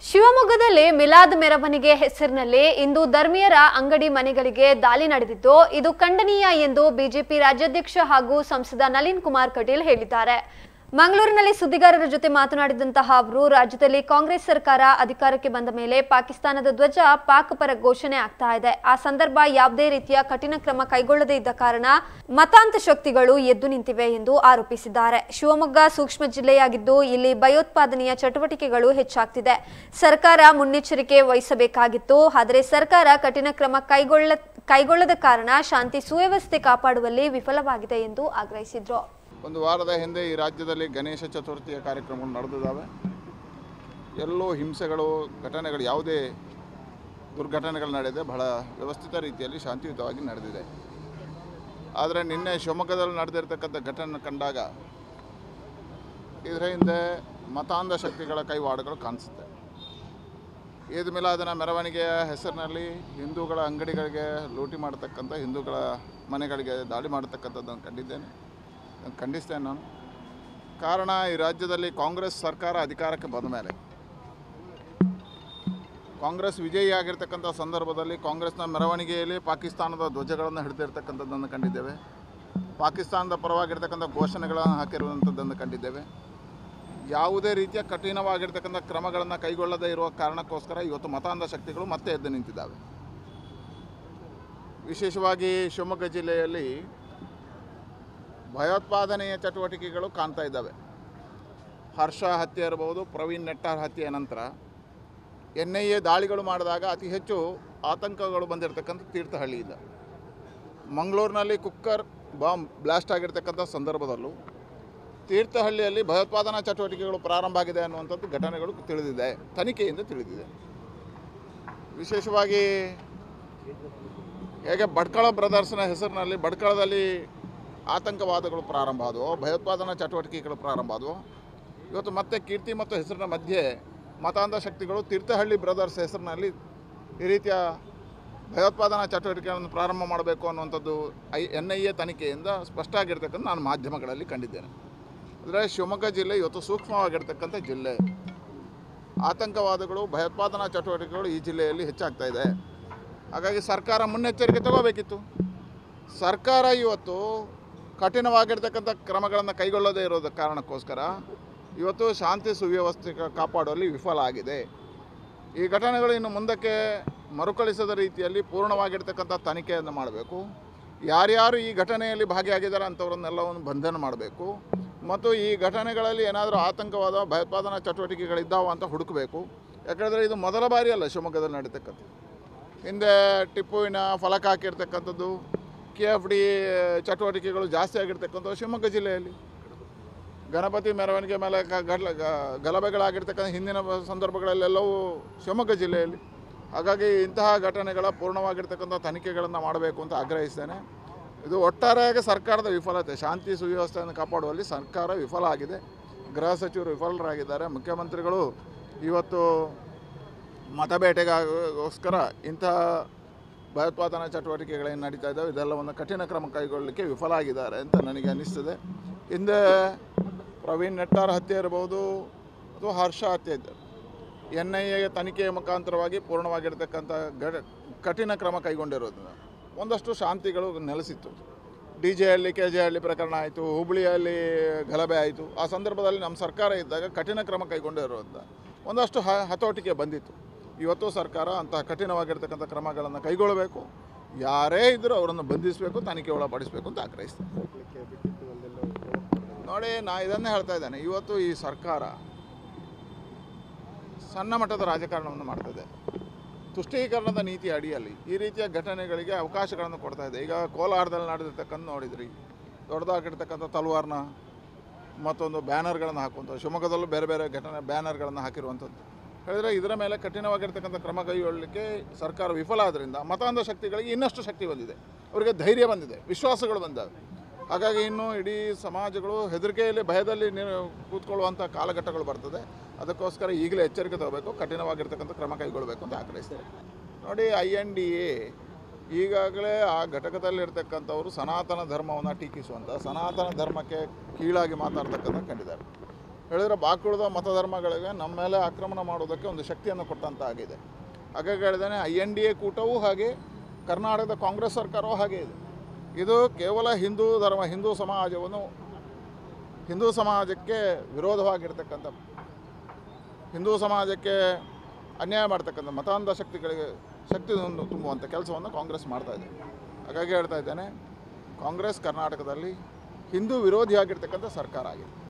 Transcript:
ಶಿವಮೊಗ್ಗದಲ್ಲಿ ಮಿಲಾದ್ ಮೆರವಣಿಗೆ ಹೆಸರಿನಲ್ಲಿ ಇಂದು ಧರ್ಮೀಯರ ಅಂಗಡಿ ಮನೆಗಳಿಗೆ ದಾಳಿ ನಡೆದಿದ್ದು ಇದು ಖಂಡನೀಯ ಎಂದು ಬಿಜೆಪಿ ರಾಜ್ಯಾಧ್ಯಕ್ಷ ಹಾಗೂ ಸಂಸದ ನಳಿನ್ ಕುಮಾರ್ ಕಟೀಲ್ ಹೇಳಿದ್ದಾರೆ ಮಂಗಳೂರಿನಲ್ಲಿ ಸುದ್ದಿಗಾರರ ಜೊತೆ ಮಾತನಾಡಿದಂತಹ ಅವರು ರಾಜ್ಯದಲ್ಲಿ ಕಾಂಗ್ರೆಸ್ ಸರ್ಕಾರ ಅಧಿಕಾರಕ್ಕೆ ಬಂದ ಮೇಲೆ ಪಾಕಿಸ್ತಾನದ ಧ್ವಜ ಪಾಕ್ ಪರ ಘೋಷಣೆ ಆಗ್ತಾ ಇದೆ ಆ ಸಂದರ್ಭ ಯಾವುದೇ ರೀತಿಯ ಕಠಿಣ ಕ್ರಮ ಕೈಗೊಳ್ಳದೇ ಇದ್ದ ಕಾರಣ ಮತಾಂತ ಶಕ್ತಿಗಳು ಎದ್ದು ನಿಂತಿವೆ ಎಂದು ಆರೋಪಿಸಿದ್ದಾರೆ ಶಿವಮೊಗ್ಗ ಸೂಕ್ಷ್ಮ ಜಿಲ್ಲೆಯಾಗಿದ್ದು ಇಲ್ಲಿ ಭಯೋತ್ಪಾದನೆಯ ಚಟುವಟಿಕೆಗಳು ಹೆಚ್ಚಾಗ್ತಿದೆ ಸರ್ಕಾರ ಮುನ್ನೆಚ್ಚರಿಕೆ ವಹಿಸಬೇಕಾಗಿತ್ತು ಆದರೆ ಸರ್ಕಾರ ಕಠಿಣ ಕ್ರಮ ಕೈಗೊಳ್ಳ ಕೈಗೊಳ್ಳದ ಕಾರಣ ಶಾಂತಿ ಸುವ್ಯವಸ್ಥೆ ಕಾಪಾಡುವಲ್ಲಿ ವಿಫಲವಾಗಿದೆ ಎಂದು ಆಗ್ರಹಿಸಿದ್ರು ಒಂದು ವಾರದ ಹಿಂದೆ ಈ ರಾಜ್ಯದಲ್ಲಿ ಗಣೇಶ ಚತುರ್ಥಿಯ ಕಾರ್ಯಕ್ರಮಗಳು ನಡೆದಿದ್ದಾವೆ ಎಲ್ಲೂ ಹಿಂಸೆಗಳು ಘಟನೆಗಳು ಯಾವುದೇ ದುರ್ಘಟನೆಗಳು ನಡೆದಿದೆ ಬಹಳ ವ್ಯವಸ್ಥಿತ ರೀತಿಯಲ್ಲಿ ಶಾಂತಿಯುತವಾಗಿ ನಡೆದಿದೆ ಆದರೆ ನಿನ್ನೆ ಶಿವಮೊಗ್ಗದಲ್ಲಿ ನಡೆದಿರ್ತಕ್ಕಂಥ ಘಟನೆ ಕಂಡಾಗ ಇದರ ಹಿಂದೆ ಮತಾಂಧ ಶಕ್ತಿಗಳ ಕೈವಾಡಗಳು ಕಾಣಿಸುತ್ತೆ ಈದ್ ಮಿಲಾದನ ಮೆರವಣಿಗೆಯ ಹೆಸರಿನಲ್ಲಿ ಹಿಂದೂಗಳ ಅಂಗಡಿಗಳಿಗೆ ಲೂಟಿ ಮಾಡತಕ್ಕಂಥ ಹಿಂದೂಗಳ ಮನೆಗಳಿಗೆ ದಾಳಿ ಮಾಡತಕ್ಕಂಥದ್ದನ್ನು ಕಂಡಿದ್ದೇನೆ ಅದನ್ನು ಖಂಡಿಸ್ತೇನೆ ನಾನು ಕಾರಣ ಈ ರಾಜ್ಯದಲ್ಲಿ ಕಾಂಗ್ರೆಸ್ ಸರ್ಕಾರ ಅಧಿಕಾರಕ್ಕೆ ಬಂದ ಮೇಲೆ ಕಾಂಗ್ರೆಸ್ ವಿಜಯಿಯಾಗಿರ್ತಕ್ಕಂಥ ಸಂದರ್ಭದಲ್ಲಿ ಕಾಂಗ್ರೆಸ್ನ ಮೆರವಣಿಗೆಯಲ್ಲಿ ಪಾಕಿಸ್ತಾನದ ಧ್ವಜಗಳನ್ನು ಹಿಡಿದಿರ್ತಕ್ಕಂಥದ್ದನ್ನು ಕಂಡಿದ್ದೇವೆ ಪಾಕಿಸ್ತಾನದ ಪರವಾಗಿರ್ತಕ್ಕಂಥ ಘೋಷಣೆಗಳನ್ನು ಹಾಕಿರುವಂಥದ್ದನ್ನು ಕಂಡಿದ್ದೇವೆ ಯಾವುದೇ ರೀತಿಯ ಕಠಿಣವಾಗಿರ್ತಕ್ಕಂಥ ಕ್ರಮಗಳನ್ನು ಕೈಗೊಳ್ಳದೇ ಇರುವ ಕಾರಣಕ್ಕೋಸ್ಕರ ಇವತ್ತು ಮತಾಂಧ ಶಕ್ತಿಗಳು ಮತ್ತೆ ಎದ್ದು ನಿಂತಿದ್ದಾವೆ ವಿಶೇಷವಾಗಿ ಶಿವಮೊಗ್ಗ ಜಿಲ್ಲೆಯಲ್ಲಿ ಭಯೋತ್ಪಾದನೆಯ ಚಟುವಟಿಕೆಗಳು ಕಾಣ್ತಾ ಇದ್ದಾವೆ ಹರ್ಷ ಹತ್ಯೆ ಇರಬಹುದು ಪ್ರವೀಣ್ ನೆಟ್ಟಾರ್ ಹತ್ಯೆಯ ನಂತರ ಎನ್ ಐ ಎ ದಾಳಿಗಳು ಮಾಡಿದಾಗ ಅತಿ ಹೆಚ್ಚು ಆತಂಕಗಳು ಬಂದಿರತಕ್ಕಂಥ ತೀರ್ಥಹಳ್ಳಿಯಿಂದ ಮಂಗಳೂರಿನಲ್ಲಿ ಕುಕ್ಕರ್ ಬಾಂಬ್ ಬ್ಲಾಸ್ಟ್ ಆಗಿರ್ತಕ್ಕಂಥ ಸಂದರ್ಭದಲ್ಲೂ ತೀರ್ಥಹಳ್ಳಿಯಲ್ಲಿ ಭಯೋತ್ಪಾದನಾ ಚಟುವಟಿಕೆಗಳು ಪ್ರಾರಂಭ ಆಗಿದೆ ಅನ್ನುವಂಥದ್ದು ಘಟನೆಗಳು ತಿಳಿದಿದೆ ತನಿಖೆಯಿಂದ ತಿಳಿದಿದೆ ವಿಶೇಷವಾಗಿ ಹೇಗೆ ಭಟ್ಕಳ ಬ್ರದರ್ಸ್ನ ಹೆಸರಿನಲ್ಲಿ ಭಟ್ಕಳದಲ್ಲಿ ಆತಂಕವಾದಗಳು ಪ್ರಾರಂಭ ಆದವು ಭಯೋತ್ಪಾದನಾ ಚಟುವಟಿಕೆಗಳು ಪ್ರಾರಂಭ ಆದವು ಇವತ್ತು ಮತ್ತೆ ಕೀರ್ತಿ ಮತ್ತು ಹೆಸರಿನ ಮಧ್ಯೆ ಮತಾಂಧ ಶಕ್ತಿಗಳು ತೀರ್ಥಹಳ್ಳಿ ಬ್ರದರ್ಸ್ ಹೆಸರಿನಲ್ಲಿ ಈ ರೀತಿಯ ಭಯೋತ್ಪಾದನಾ ಚಟುವಟಿಕೆಗಳನ್ನು ಪ್ರಾರಂಭ ಮಾಡಬೇಕು ಅನ್ನುವಂಥದ್ದು ಐ ಎನ್ ಐ ಎ ತನಿಖೆಯಿಂದ ಸ್ಪಷ್ಟ ಆಗಿರ್ತಕ್ಕಂಥ ನಾನು ಮಾಧ್ಯಮಗಳಲ್ಲಿ ಕಂಡಿದ್ದೇನೆ ಅಂದರೆ ಶಿವಮೊಗ್ಗ ಜಿಲ್ಲೆ ಇವತ್ತು ಸೂಕ್ಷ್ಮವಾಗಿರ್ತಕ್ಕಂಥ ಜಿಲ್ಲೆ ಆತಂಕವಾದಗಳು ಭಯೋತ್ಪಾದನಾ ಚಟುವಟಿಕೆಗಳು ಈ ಜಿಲ್ಲೆಯಲ್ಲಿ ಹೆಚ್ಚಾಗ್ತಾ ಇದೆ ಹಾಗಾಗಿ ಸರ್ಕಾರ ಮುನ್ನೆಚ್ಚರಿಕೆ ತಗೋಬೇಕಿತ್ತು ಸರ್ಕಾರ ಇವತ್ತು ಕಠಿಣವಾಗಿರ್ತಕ್ಕಂಥ ಕ್ರಮಗಳನ್ನು ಕೈಗೊಳ್ಳದೇ ಇರೋದ ಕಾರಣಕ್ಕೋಸ್ಕರ ಇವತ್ತು ಶಾಂತಿ ಸುವ್ಯವಸ್ಥೆ ಕಾ- ಕಾಪಾಡುವಲ್ಲಿ ವಿಫಲ ಆಗಿದೆ ಈ ಘಟನೆಗಳು ಇನ್ನು ಮುಂದಕ್ಕೆ ಮರುಕಳಿಸದ ರೀತಿಯಲ್ಲಿ ಪೂರ್ಣವಾಗಿರ್ತಕ್ಕಂಥ ತನಿಖೆಯನ್ನು ಮಾಡಬೇಕು ಯಾರ್ಯಾರು ಈ ಘಟನೆಯಲ್ಲಿ ಭಾಗಿಯಾಗಿದ್ದಾರೆ ಅಂಥವ್ರನ್ನೆಲ್ಲವನ್ನು ಬಂಧನ ಮಾಡಬೇಕು ಮತ್ತು ಈ ಘಟನೆಗಳಲ್ಲಿ ಏನಾದರೂ ಆತಂಕವಾದ ಭಯೋತ್ಪಾದನಾ ಚಟುವಟಿಕೆಗಳಿದ್ದಾವ ಅಂತ ಹುಡುಕಬೇಕು ಯಾಕಂದರೆ ಇದು ಮೊದಲ ಬಾರಿ ಅಲ್ಲ ಶಿವಮೊಗ್ಗದಲ್ಲಿ ನಡೀತಕ್ಕಂಥದ್ದು ಹಿಂದೆ ಟಿಪ್ಪುವಿನ ಫಲಕ ಹಾಕಿರ್ತಕ್ಕಂಥದ್ದು ಕೆ ಎಫ್ ಡಿ ಚಟುವಟಿಕೆಗಳು ಜಾಸ್ತಿ ಆಗಿರ್ತಕ್ಕಂಥದ್ದು ಶಿವಮೊಗ್ಗ ಜಿಲ್ಲೆಯಲ್ಲಿ ಗಣಪತಿ ಮೆರವಣಿಗೆ ಮೇಲೆ ಗ- ಗಡ್ಲ ಗ- ಗಲಭೆಗಳಾಗಿರ್ತಕ್ಕಂಥ ಹಿಂದಿನ ಬ- ಸಂದರ್ಭಗಳಲ್ಲೆಲ್ಲವೂ ಶಿವಮೊಗ್ಗ ಜಿಲ್ಲೆಯಲ್ಲಿ ಹಾಗಾಗಿ ಇಂತಹ ಘಟನೆಗಳ ಪೂರ್ಣವಾಗಿರ್ತಕ್ಕಂಥ ತನಿಖೆಗಳನ್ನು ಮಾಡಬೇಕು ಅಂತ ಆಗ್ರಹಿಸ್ತೇನೆ ಇದು ಒಟ್ಟಾರೆಯಾಗಿ ಸರ್ಕಾರದ ವಿಫಲತೆ ಶಾಂತಿ ಸುವ್ಯವಸ್ಥೆಯನ್ನು ಕಾಪಾಡುವಲ್ಲಿ ಸರ್ಕಾರ ವಿಫಲ ಆಗಿದೆ ಗೃಹ ಸಚಿವರು ವಿಫಲರಾಗಿದ್ದಾರೆ ಮುಖ್ಯಮಂತ್ರಿಗಳು ಇವತ್ತು ಮತಬೇಟೆಗೋಸ್ಕರ ಇಂತಹ ಭಯೋತ್ಪಾದನಾ ಚಟುವಟಿಕೆಗಳೇನು ನಡೀತಾ ಇದ್ದಾವೆ ಇದೆಲ್ಲವನ್ನು ಕಠಿಣ ಕ್ರಮ ಕೈಗೊಳ್ಳಲಿಕ್ಕೆ ವಿಫಲ ಆಗಿದ್ದಾರೆ ಅಂತ ನನಗೆ ಅನ್ನಿಸ್ತದೆ ಹಿಂದೆ ಪ್ರವೀಣ್ ನೆಟ್ಟಾರ್ ಹತ್ಯೆ ಇರ್ಬೋದು ಅಥವಾ ಹರ್ಷ ಹತ್ಯೆ ಇದ್ದರು ಎನ್ ಐ ಎ ತನಿಖೆಯ ಮುಖಾಂತರವಾಗಿ ಪೂರ್ಣವಾಗಿರ್ತಕ್ಕಂಥ ಘಟ ಕಠಿಣ ಕ್ರಮ ಕೈಗೊಂಡಿರೋದ್ರಿಂದ ಒಂದಷ್ಟು ಶಾಂತಿಗಳು ನೆಲೆಸಿತ್ತು D J Halli K J Halli ಪ್ರಕರಣ ಆಯಿತು ಹುಬ್ಬಳ್ಳಿಯಲ್ಲಿ ಗಲಭೆ ಆಯಿತು ಆ ಸಂದರ್ಭದಲ್ಲಿ ನಮ್ಮ ಸರ್ಕಾರ ಇದ್ದಾಗ ಕಠಿಣ ಕ್ರಮ ಕೈಗೊಂಡಿರೋದ್ರಿಂದ ಒಂದಷ್ಟು ಹ ಹತೋಟಿಗೆ ಬಂದಿತ್ತು ಇವತ್ತು ಸರ್ಕಾರ ಅಂತಹ ಕಠಿಣವಾಗಿರ್ತಕ್ಕಂಥ ಕ್ರಮಗಳನ್ನು ಕೈಗೊಳ್ಳಬೇಕು ಯಾರೇ ಇದ್ದರೂ ಅವರನ್ನು ಬಂಧಿಸಬೇಕು ತನಿಖೆ ಒಳಪಡಿಸಬೇಕು ಅಂತ ಆಗ್ರಹಿಸ್ತೇನೆ ನೋಡಿ ನಾ ಇದನ್ನೇ ಹೇಳ್ತಾ ಇದ್ದೇನೆ ಇವತ್ತು ಈ ಸರ್ಕಾರ ಸಣ್ಣ ಮಟ್ಟದ ರಾಜಕಾರಣವನ್ನು ಮಾಡ್ತದೆ ತುಷ್ಟೀಕರಣದ ನೀತಿ ಅಡಿಯಲ್ಲಿ ಈ ರೀತಿಯ ಘಟನೆಗಳಿಗೆ ಅವಕಾಶಗಳನ್ನು ಕೊಡ್ತಾ ಇದೆ ಈಗ ಕೋಲಾರದಲ್ಲಿ ನಡೆದಿರ್ತಕ್ಕಂಥ ನೋಡಿದ್ರಿ ದೊಡ್ಡದಾಗಿರ್ತಕ್ಕಂಥ ತಲ್ವಾರ್ನ ಮತ್ತೊಂದು ಬ್ಯಾನರ್ಗಳನ್ನು ಹಾಕುವಂಥದ್ದು ಶಿವಮೊಗ್ಗದಲ್ಲೂ ಬೇರೆ ಬೇರೆ ಘಟನೆ ಬ್ಯಾನರ್ಗಳನ್ನು ಹಾಕಿರುವಂಥದ್ದು ಹೇಳಿದರೆ ಇದರ ಮೇಲೆ ಕಠಿಣವಾಗಿರ್ತಕ್ಕಂಥ ಕ್ರಮ ಕೈಗೊಳ್ಳಲಿಕ್ಕೆ ಸರ್ಕಾರ ವಿಫಲ ಆದ್ದರಿಂದ ಮತಾಂಧ ಶಕ್ತಿಗಳಿಗೆ ಇನ್ನಷ್ಟು ಶಕ್ತಿ ಬಂದಿದೆ ಅವರಿಗೆ ಧೈರ್ಯ ಬಂದಿದೆ ವಿಶ್ವಾಸಗಳು ಬಂದಿವೆ ಹಾಗಾಗಿ ಇನ್ನು ಇಡೀ ಸಮಾಜಗಳು ಹೆದರಿಕೆಯಲ್ಲಿ ಭಯದಲ್ಲಿ ನಿ ಕೂತ್ಕೊಳ್ಳುವಂಥ ಕಾಲಘಟ್ಟಗಳು ಬರ್ತದೆ ಅದಕ್ಕೋಸ್ಕರ ಈಗಲೇ ಎಚ್ಚರಿಕೆ ತಗೋಬೇಕು ಕಠಿಣವಾಗಿರ್ತಕ್ಕಂಥ ಕ್ರಮ ಕೈಗೊಳ್ಳಬೇಕು ಅಂತ ಆಗ್ರಹಿಸ್ತೇನೆ ನೋಡಿ ಐ ಎನ್ ಡಿ ಎ ಈಗಾಗಲೇ ಆ ಘಟಕದಲ್ಲಿರ್ತಕ್ಕಂಥವರು ಸನಾತನ ಧರ್ಮವನ್ನು ಟೀಕಿಸುವಂಥ ಸನಾತನ ಧರ್ಮಕ್ಕೆ ಕೀಳಾಗಿ ಮಾತಾಡ್ತಕ್ಕಂಥ ಕಂಡಿದ್ದಾರೆ ಹೇಳಿದ್ರೆ ಬಾಕುಳಿದ ಮತಧರ್ಮಗಳಿಗೆ ನಮ್ಮ ಮೇಲೆ ಆಕ್ರಮಣ ಮಾಡೋದಕ್ಕೆ ಒಂದು ಶಕ್ತಿಯನ್ನು ಕೊಟ್ಟಂತ ಆಗಿದೆ ಹಾಗಾಗಿ ಹೇಳಿದ್ದೇನೆ ಐ ಎನ್ ಡಿ ಎ ಕೂಟವೂ ಹಾಗೆ ಕರ್ನಾಟಕದ ಕಾಂಗ್ರೆಸ್ ಸರ್ಕಾರವೂ ಹಾಗೆ ಇದೆ ಇದು ಕೇವಲ ಹಿಂದೂ ಧರ್ಮ ಹಿಂದೂ ಸಮಾಜವನ್ನು ಹಿಂದೂ ಸಮಾಜಕ್ಕೆ ವಿರೋಧವಾಗಿರ್ತಕ್ಕಂಥ ಹಿಂದೂ ಸಮಾಜಕ್ಕೆ ಅನ್ಯಾಯ ಮಾಡ್ತಕ್ಕಂಥ ಮತಾಂಧ ಶಕ್ತಿಗಳಿಗೆ ಶಕ್ತಿ ಒಂದು ತುಂಬುವಂಥ ಕೆಲಸವನ್ನು ಕಾಂಗ್ರೆಸ್ ಮಾಡ್ತಾ ಇದೆ ಹಾಗಾಗಿ ಹೇಳ್ತಾ ಇದ್ದೇನೆ ಕಾಂಗ್ರೆಸ್ ಕರ್ನಾಟಕದಲ್ಲಿ ಹಿಂದೂ ವಿರೋಧಿಯಾಗಿರ್ತಕ್ಕಂಥ ಸರ್ಕಾರ ಆಗಿದೆ